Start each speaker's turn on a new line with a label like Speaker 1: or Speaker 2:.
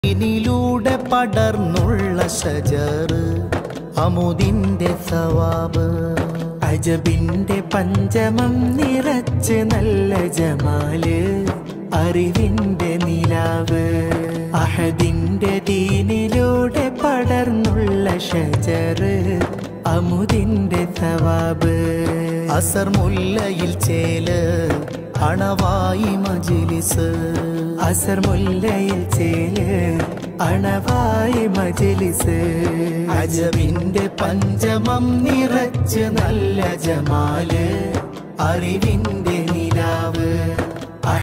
Speaker 1: ിലൂടെ പടർന്നുള്ള ഷജറ് അമുദിന്റെ സവാബ് അജബിന്റെ പഞ്ചമം നിറച്ച് നല്ല ജമാല് അറിവിന്റെ നിലാവ് അഹദിന്റെ ദീനിലൂടെ പടർന്നുള്ള ഷജറ് അമുദിന്റെ സവാബ് അസർ മുല്ലയിൽ ചേല് അണവായി മജിലിസ് അസർ മുല്ലയിൽ ചേല് അണവായി മജിലിസ് അജവിന്റെ പഞ്ചമം നിറച്ച് നല്ല ജമാല് അറിവിന്റെ നിലാവ്